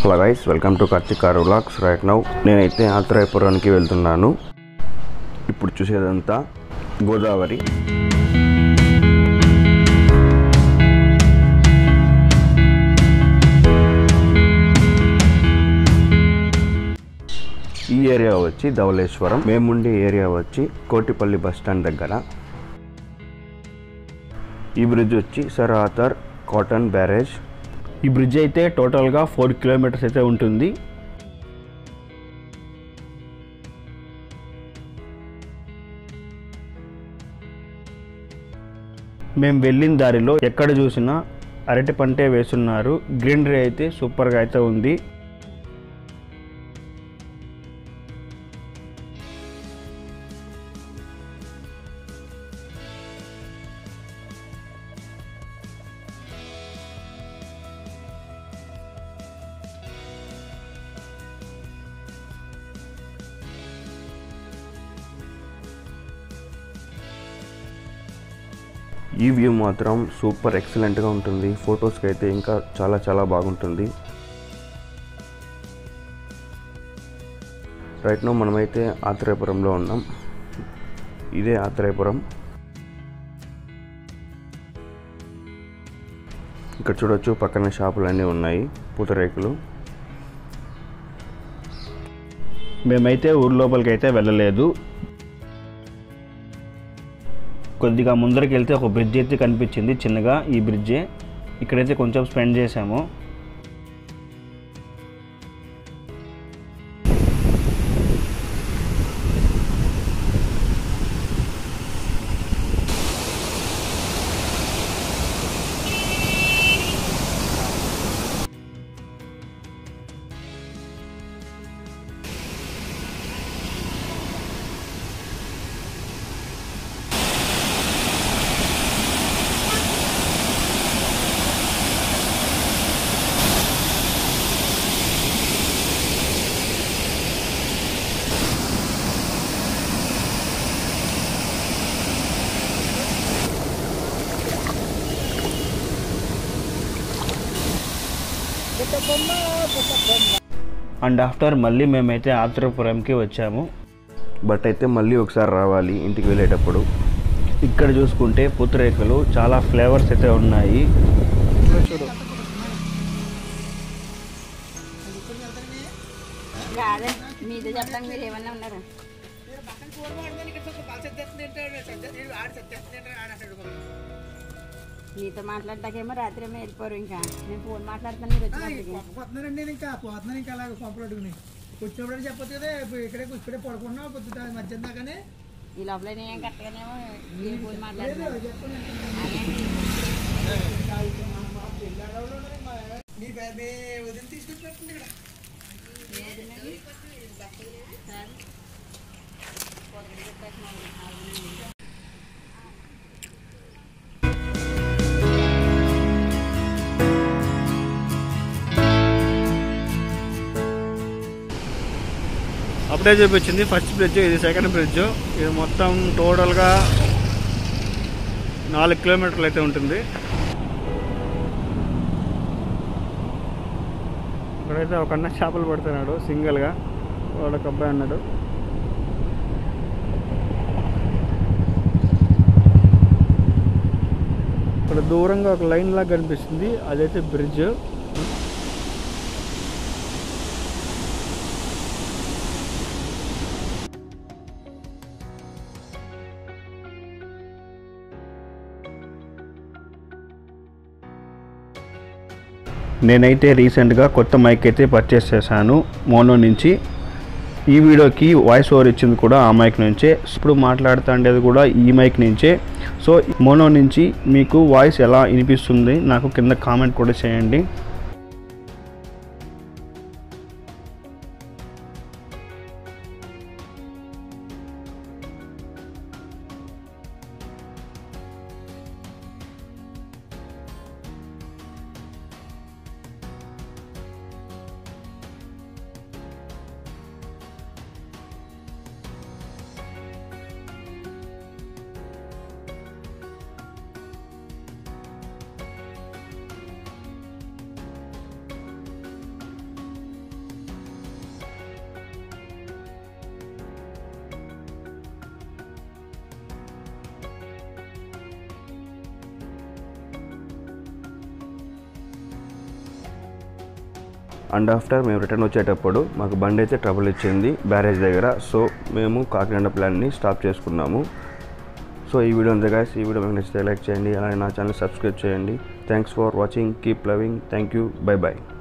hello guys welcome to Karthikar vlogs right now నేనైతే ఆత్రేయపురానికి వెళ్తున్నాను ఇప్పుడు చూసేదంతా గోదావరి ఈ ఏరియా వచ్చి ధవళేశ్వరం మేముండే ఏరియా వచ్చి కోటిపల్లి బస్ స్టాండ్ దగ్గర ఈ బ్రిడ్జ్ వచ్చి సర్ ఆథర్ కాటన్ బ్యారేజ్ ఈ బ్రిడ్జ్ అయితే టోటల్గా ఫోర్ కిలోమీటర్స్ అయితే ఉంటుంది మేము వెళ్ళిన దారిలో ఎక్కడ చూసినా అరటి పంటే వేస్తున్నారు గ్రీనరీ అయితే సూపర్గా అయితే ఉంది ఈ వ్యూ మాత్రం సూపర్ ఎక్సలెంట్గా ఉంటుంది ఫొటోస్కి అయితే ఇంకా చాలా చాలా బాగుంటుంది రైట్ నో మనమైతే ఆత్రేయపురంలో ఉన్నాం ఇదే ఆత్రేయపురం ఇక్కడ చూడొచ్చు పక్కన షాపులు అన్నీ ఉన్నాయి పూతరేకులు మేమైతే ఊరు లోపలికి అయితే వెళ్ళలేదు కొద్దిగా ముందరికి వెళ్తే ఒక బ్రిడ్జ్ అయితే కనిపించింది చిన్నగా ఈ బ్రిడ్జే ఇక్కడైతే కొంచెం స్పెండ్ చేసాము అండ్ ఆఫ్టర్ మళ్ళీ మేమైతే ఆత్రేయపురంకి వచ్చాము బట్ అయితే మళ్ళీ ఒకసారి రావాలి ఇంటికి వెళ్ళేటప్పుడు ఇక్కడ చూసుకుంటే పూతరేకులు చాలా ఫ్లేవర్స్ అయితే ఉన్నాయి కాదే మీదే చెప్తాను మీరు ఏమన్నా ఉన్నారా మీతో మాట్లాడటాకేమో రాత్రి ఏమో వెళ్ళిపోరు ఇంకా నేను ఫోన్ మాట్లాడతాను మీరు వచ్చినప్పటికి పోతున్నానండి నేను ఇంకా పోతున్నాను ఇంకా అలాగ పంపులు అడుగుని కూర్చోబడి చెప్పొచ్చు కదా ఇప్పుడు ఇక్కడే ఇక్కడే పడుకున్నావు పొద్దుట మధ్యాహ్నం దాకానే ఈ లోపల నేను కరెక్ట్గానేమో నేను ఫోన్ మాట్లాడతాను మీ పే- మీ వదిన తీసుకొచ్చినట్టుంది ఇక్కడ అప్పుడే చూపించింది ఫస్ట్ బ్రిడ్జ్ ఇది సెకండ్ బ్రిడ్జ్ ఇది మొత్తం టోటల్గా నాలుగు కిలోమీటర్లు అయితే ఉంటుంది ఇక్కడైతే ఒక అన్న చేపలు పడుతున్నాడు సింగిల్గా వాడు ఒక అబ్బాయి అన్నాడు ఇక్కడ దూరంగా ఒక లైన్ లాగా కనిపిస్తుంది అదైతే బ్రిడ్జ్ నేనైతే రీసెంట్గా కొత్త మైక్ అయితే పర్చేస్ చేశాను మోనో నుంచి ఈ వీడియోకి వాయిస్ ఓవర్ ఇచ్చింది కూడా ఆ మైక్ నుంచే ఇప్పుడు మాట్లాడుతుండేది కూడా ఈ మైక్ నుంచే సో మోనో నుంచి మీకు వాయిస్ ఎలా వినిపిస్తుంది నాకు కింద కామెంట్ కూడా చేయండి అండ్ ఆఫ్టర్ మేము రిటర్న్ వచ్చేటప్పుడు మాకు బండి అయితే ట్రబుల్ ఇచ్చింది బ్యారేజ్ దగ్గర సో మేము కాకినాడ ప్లాన్ని స్టాప్ చేసుకున్నాము సో ఈ వీడియో అంతే guys ఈ వీడియో మీకు నచ్చితే లైక్ చేయండి అలాగే నా ఛానల్ సబ్స్క్రైబ్ చేయండి thanks for watching keep loving thank you bye bye